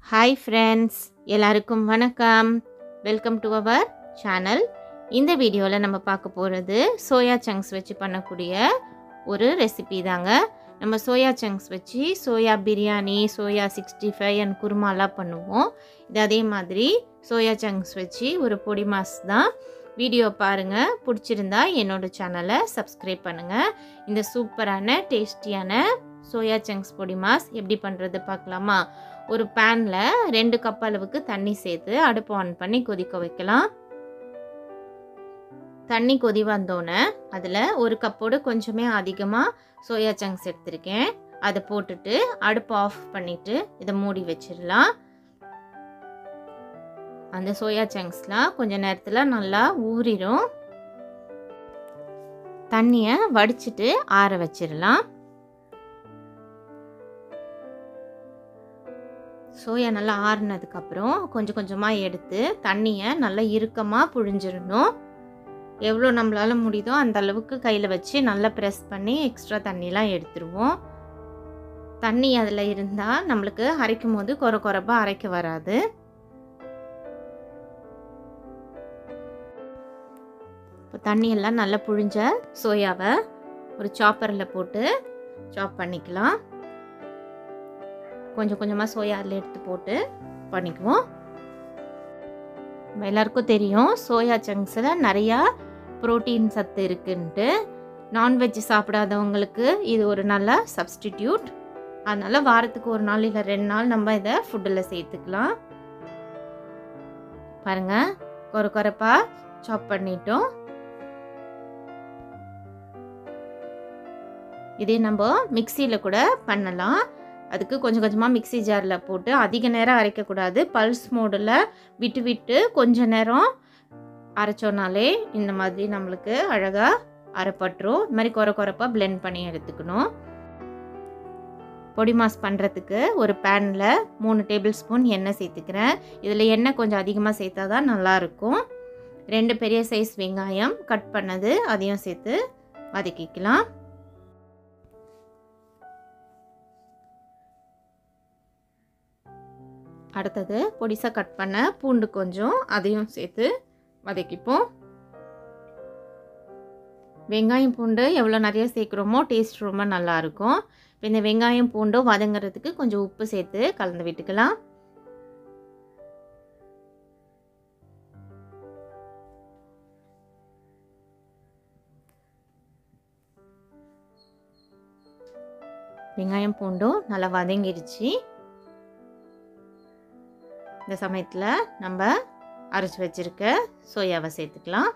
hi friends எல்லாருக்கும் வணக்கம் welcome to our channel இந்த வீடியோவில் நம்ம பார்க்க போகிறது சோயா சங்க்ஸ் வச்சு பண்ணக்கூடிய ஒரு ரெசிபி தாங்க நம்ம சோயா சங்க்ஸ் வச்சு soya biryani soya sixty five and குருமாலாம் பண்ணுவோம் இது அதே மாதிரி சோயா சங்க்ஸ் வச்சு ஒரு பொடி மாஸ் தான் வீடியோ பாருங்கள் பிடிச்சிருந்தா என்னோட சேனலை சப்ஸ்கிரைப் பண்ணுங்கள் இந்த சூப்பரான டேஸ்டியான சோயா சங்க்ஸ் பொடி மாஸ் எப்படி பண்ணுறது பார்க்கலாமா ஒரு பேனில் ரெண்டு கப் அளவுக்கு தண்ணி சேர்த்து அடுப்பு ஆன் பண்ணி கொதிக்க வைக்கலாம் தண்ணி கொதி வந்தோடனே அதில் ஒரு கப்போடு கொஞ்சமே அதிகமாக சோயா சங்க்ஸ் எடுத்திருக்கேன் அதை போட்டுட்டு அடுப்பு ஆஃப் பண்ணிவிட்டு இதை மூடி வச்சிடலாம் அந்த சோயா சங்க்ஸ்லாம் கொஞ்ச நேரத்தில் நல்லா ஊறிடும் தண்ணியை வடிச்சிட்டு ஆற வச்சிடலாம் சோயா நல்லா ஆறுனதுக்கப்புறம் கொஞ்சம் கொஞ்சமாக எடுத்து தண்ணியை நல்லா இறுக்கமாக புழிஞ்சிடணும் எவ்வளோ நம்மளால் முடியுதோ அந்த அளவுக்கு கையில் வச்சு நல்லா ப்ரெஸ் பண்ணி எக்ஸ்ட்ரா தண்ணிலாம் எடுத்துருவோம் தண்ணி அதில் இருந்தால் நம்மளுக்கு அரைக்கும் போது குறை குறைப்பாக அரைக்க வராது இப்போ தண்ணியெல்லாம் நல்லா புழிஞ்ச சோயாவை ஒரு சாப்பரில் போட்டு சாப் பண்ணிக்கலாம் கொஞ்சம் கொஞ்சமாக சோயா அதில் எடுத்து போட்டு பண்ணிக்குவோம் எல்லாருக்கும் தெரியும் சோயா சங்க்ஸில் நிறையா ப்ரோட்டீன் சத்து இருக்குன்ட்டு நான்வெஜ் சாப்பிடாதவங்களுக்கு இது ஒரு நல்ல சப்ஸ்டிடியூட் அதனால் வாரத்துக்கு ஒரு நாள் இல்லை ரெண்டு நாள் நம்ம இதை ஃபுட்டில் சேர்த்துக்கலாம் பாருங்கள் குறை குறைப்பாக சாப் பண்ணிட்டோம் இதே நம்ம மிக்சியில் கூட பண்ணலாம் அதுக்கு கொஞ்சம் கொஞ்சமாக மிக்சி ஜாரில் போட்டு அதிக நேரம் அரைக்கக்கூடாது பல்ஸ் மோடில் விட்டு விட்டு கொஞ்ச நேரம் அரைச்சோனாலே இந்த மாதிரி நம்மளுக்கு அழகாக அரைப்பட்டுரும் இது மாதிரி குறை குறைப்பாக பிளெண்ட் பண்ணி எடுத்துக்கணும் பொடி மாஸ் பண்ணுறதுக்கு ஒரு பேனில் மூணு டேபிள் ஸ்பூன் எண்ணெய் சேர்த்துக்கிறேன் இதில் எண்ணெய் கொஞ்சம் அதிகமாக சேர்த்தா தான் நல்லாயிருக்கும் ரெண்டு பெரிய சைஸ் வெங்காயம் கட் பண்ணது அதையும் சேர்த்து வதக்கிக்கலாம் அடுத்தது பொடிசாக கட் பண்ண பூண்டு கொஞ்சம் அதையும் சேர்த்து வதக்கிப்போம் வெங்காயம் பூண்டு எவ்வளோ நிறைய சேர்க்குறோமோ டேஸ்ட் ரொம்ப நல்லாயிருக்கும் இப்போ இந்த வெங்காயம் பூண்டும் வதங்குறதுக்கு கொஞ்சம் உப்பு சேர்த்து கலந்து விட்டுக்கலாம் வெங்காயம் பூண்டும் நல்லா வதங்கிடுச்சு இந்த சமயத்தில் நம்ம அரைச்சி வச்சுருக்க சோயாவை சேர்த்துக்கலாம்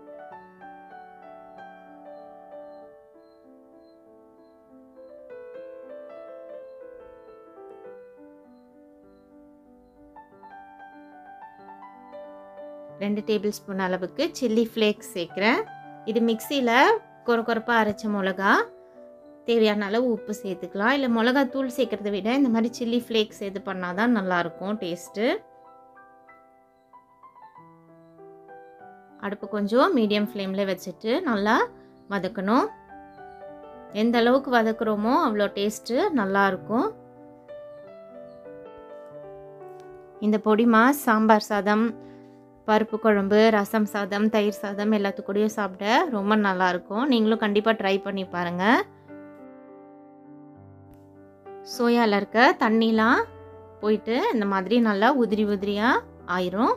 ரெண்டு டேபிள் ஸ்பூன் அளவுக்கு சில்லி ஃப்ளேக்ஸ் சேர்க்குறேன் இது மிக்சியில் கொர கொரப்பாக அரைச்ச மிளகா தேவையான அளவு உப்பு சேர்த்துக்கலாம் இல்லை மிளகா தூள் சேர்க்குறத விட இந்த மாதிரி சில்லி ஃப்ளேக்ஸ் இது பண்ணால் தான் நல்லாயிருக்கும் டேஸ்ட்டு அடுப்பு கொஞ்சம் மீடியம் ஃப்ளேமில் வச்சுட்டு நல்லா வதக்கணும் எந்த அளவுக்கு வதக்குறோமோ அவ்வளோ டேஸ்ட்டு நல்லாயிருக்கும் இந்த பொடி மாஸ் சாம்பார் சாதம் பருப்பு குழம்பு ரசம் சாதம் தயிர் சாதம் எல்லாத்துக்கூடயும் சாப்பிட ரொம்ப நல்லாயிருக்கும் நீங்களும் கண்டிப்பாக ட்ரை பண்ணி பாருங்கள் சோயாவில் இருக்க தண்ணிலாம் போயிட்டு இந்த மாதிரி நல்லா உதிரி உதிரியாக ஆயிரும்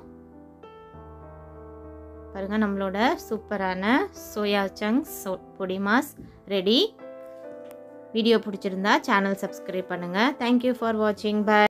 பாருங்க நம்மளோட சூப்பரான சோயா சங்க்ஸ் பொடி மாஸ் ரெடி வீடியோ பிடிச்சிருந்தா சேனல் சப்ஸ்கிரைப் பண்ணுங்கள் தேங்க்யூ ஃபார் வாட்சிங் பை